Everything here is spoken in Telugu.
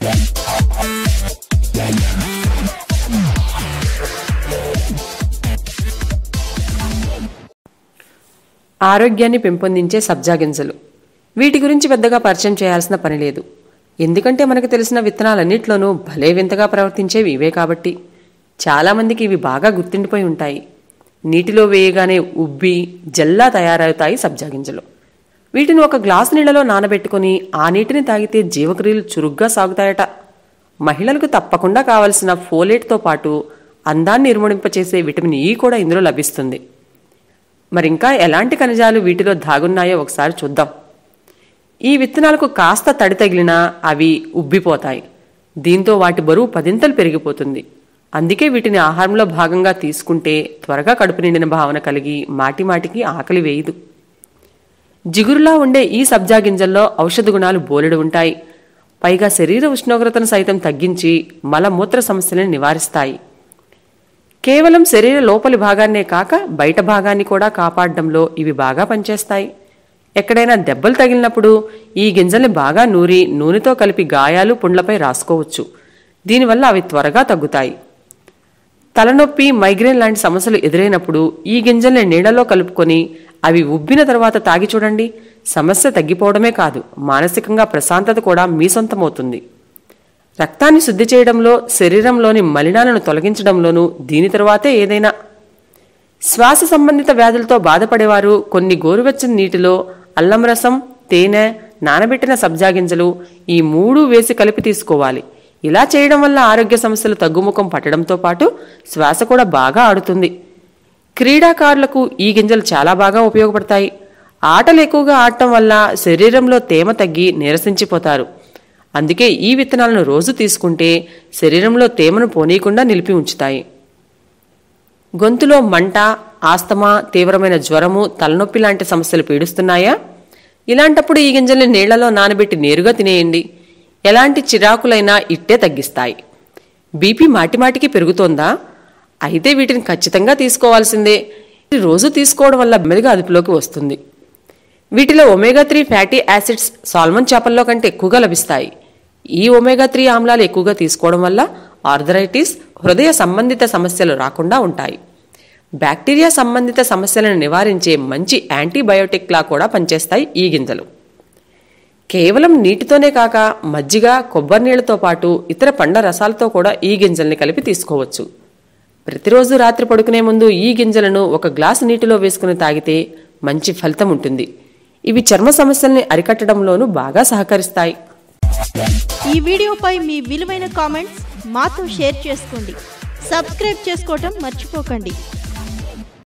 ఆరోగ్యాన్ని పెంపొందించే సబ్జా గింజలు వీటి గురించి పెద్దగా పరిచయం చేయాల్సిన పని లేదు ఎందుకంటే మనకు తెలిసిన విత్తనాలన్నిట్లోనూ భలే వింతగా ప్రవర్తించేవి ఇవే కాబట్టి చాలామందికి ఇవి బాగా గుర్తుండిపోయి ఉంటాయి నీటిలో వేయగానే ఉబ్బి జల్లా తయారవుతాయి సబ్జా గింజలు వీటిని ఒక గ్లాసు నీళ్లలో నానబెట్టుకుని ఆ నీటిని తాగితే జీవక్రియలు చురుగ్గా సాగుతాయట మహిళలకు తప్పకుండా కావలసిన ఫోలేట్తో పాటు అందాన్ని నిర్మూలింపచేసే విటమిన్ ఈ కూడా ఇందులో లభిస్తుంది మరింకా ఎలాంటి ఖనిజాలు వీటిలో దాగున్నాయో ఒకసారి చూద్దాం ఈ విత్తనాలకు కాస్త తడి తగిలినా అవి ఉబ్బిపోతాయి దీంతో వాటి బరువు పదింతలు పెరిగిపోతుంది అందుకే వీటిని ఆహారంలో భాగంగా తీసుకుంటే త్వరగా కడుపు నిండిన భావన కలిగి మాటిమాటికి ఆకలి వేయదు జిగురులా ఉండే ఈ సబ్జా గింజల్లో ఔషధ గుణాలు బోలెడు ఉంటాయి పైగా శరీర ఉష్ణోగ్రతను సైతం తగ్గించి మలమూత్ర సమస్యలను నివారిస్తాయి కేవలం శరీర లోపలి భాగాన్నే కాక బయట భాగాన్ని కూడా కాపాడడంలో ఇవి బాగా పనిచేస్తాయి ఎక్కడైనా దెబ్బలు తగిలినప్పుడు ఈ గింజల్ని బాగా నూరి నూనెతో కలిపి గాయాలు పుండ్లపై రాసుకోవచ్చు దీనివల్ల అవి త్వరగా తగ్గుతాయి తలనొప్పి మైగ్రేన్ లాంటి సమస్యలు ఎదురైనప్పుడు ఈ గింజల్ని నీళ్లలో కలుపుకొని అవి ఉబ్బిన తర్వాత తాగి చూడండి సమస్య తగ్గిపోవడమే కాదు మానసికంగా ప్రశాంతత కూడా మీ సొంతమవుతుంది రక్తాన్ని శుద్ధి చేయడంలో శరీరంలోని మలినాలను తొలగించడంలోనూ దీని తరువాతే ఏదైనా శ్వాస సంబంధిత వ్యాధులతో బాధపడేవారు కొన్ని గోరువెచ్చని నీటిలో అల్లం రసం తేనె నానబెట్టిన సబ్జా గింజలు ఈ మూడు వేసి కలిపి తీసుకోవాలి ఇలా చేయడం వల్ల ఆరోగ్య సమస్యలు తగ్గుముఖం పట్టడంతో పాటు శ్వాస కూడా బాగా ఆడుతుంది క్రీడాకారులకు ఈ గింజలు చాలా బాగా ఉపయోగపడతాయి ఆటలు ఎక్కువగా ఆడటం వల్ల శరీరంలో తేమ తగ్గి నీరసించిపోతారు అందుకే ఈ విత్తనాలను రోజు తీసుకుంటే శరీరంలో తేమను పోనీయకుండా నిలిపి ఉంచుతాయి గొంతులో మంట ఆస్తమా తీవ్రమైన జ్వరము తలనొప్పి లాంటి సమస్యలు పీడిస్తున్నాయా ఇలాంటప్పుడు ఈ గింజల్ని నీళ్లలో నానబెట్టి నేరుగా తినేయండి ఎలాంటి చిరాకులైనా ఇట్టే తగ్గిస్తాయి బీపీ మాటిమాటికి పెరుగుతోందా అయితే వీటిని ఖచ్చితంగా తీసుకోవాల్సిందే ఇది రోజు తీసుకోవడం వల్ల మెరుగా అదుపులోకి వస్తుంది వీటిలో omega three fatty acids salmon చేపల్లో కంటే ఎక్కువగా లభిస్తాయి ఈ ఒమేగా త్రీ ఆమ్లాలు ఎక్కువగా తీసుకోవడం వల్ల ఆర్థరైటిస్ హృదయ సంబంధిత సమస్యలు రాకుండా ఉంటాయి బ్యాక్టీరియా సంబంధిత సమస్యలను నివారించే మంచి యాంటీబయోటిక్లా కూడా పనిచేస్తాయి ఈ గింజలు కేవలం నీటితోనే కాక మజ్జిగ కొబ్బరి నీళ్లతో పాటు ఇతర పండ్ల రసాలతో కూడా ఈ గింజల్ని కలిపి తీసుకోవచ్చు ప్రతిరోజు రాత్రి పడుకునే ముందు ఈ గింజలను ఒక గ్లాసు నీటిలో వేసుకుని తాగితే మంచి ఫలితం ఉంటుంది ఇవి చర్మ సమస్యల్ని అరికట్టడంలోనూ బాగా సహకరిస్తాయి ఈ వీడియోపై మీ విలువైన కామెంట్స్ మాతో షేర్ చేసుకోండి సబ్స్క్రైబ్ చేసుకోవటం మర్చిపోకండి